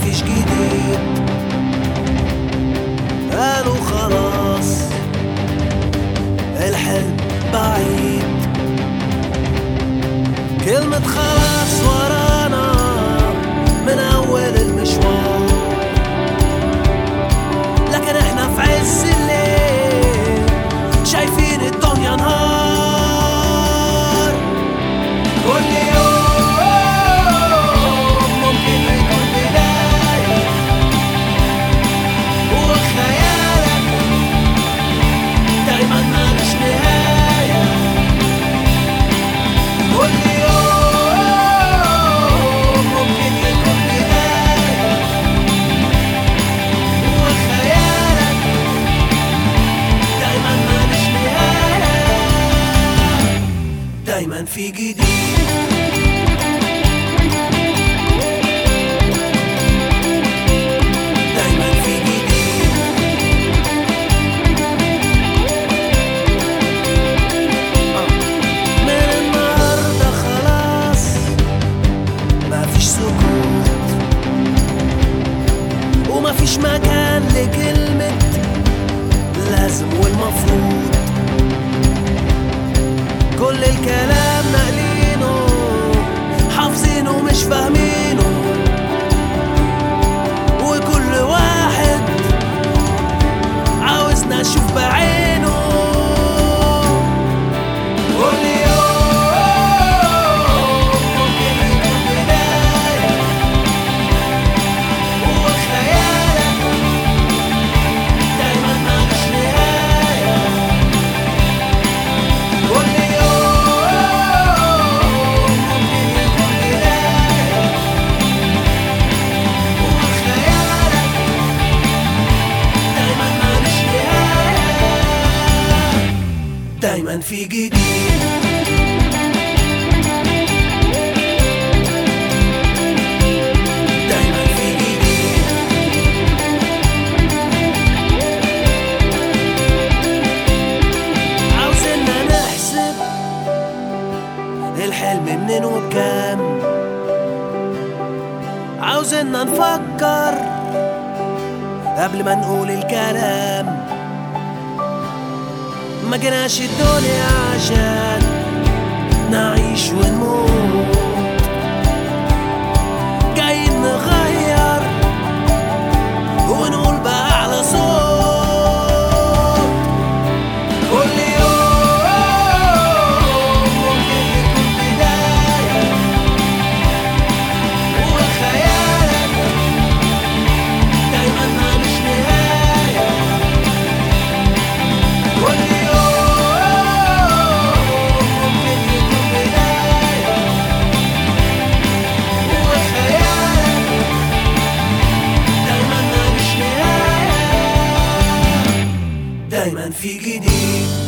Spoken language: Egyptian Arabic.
مفيش جديد قالوا خلاص الحلم بعيد كلمة خلاص ورانا من أول المشوار لكن احنا في عز الليل شايفين الدنيا نهار كل يوم ممكن يكون بداية وخيالك دايما مالوش نهاية كل يوم ممكن يكون بداية وخيالك دايما مالوش نهاية دايما في جديد دايما في جديد من النهارده خلاص مفيش سكوت ومفيش مكان لكلمة لازم والمفروض كل الكلام ناقلينه حافظينه مش فاهمينه وكل واحد عاوزنا نشوف بعينه كل يوم ممكن يكون بداية وخيالك دايما مالوش نهاية كل يوم ممكن يكون بداية وخيالك دايما مالوش نهاية دايما في جديد دايما في جديد عاوزنا نحسب الحلم منين وبكام عاوزنا نفكر قبل ما نقول الكلام ما جيناش الدنيا عشان نعيش ونموت جايين نغير ونقول بأعلى صوت كل يوم ممكن يكون بداية وخيالك دايما مالوش نهاية كل يوم ممكن يكون بداية وخيالك دايما مالوش نهاية دايما في جديد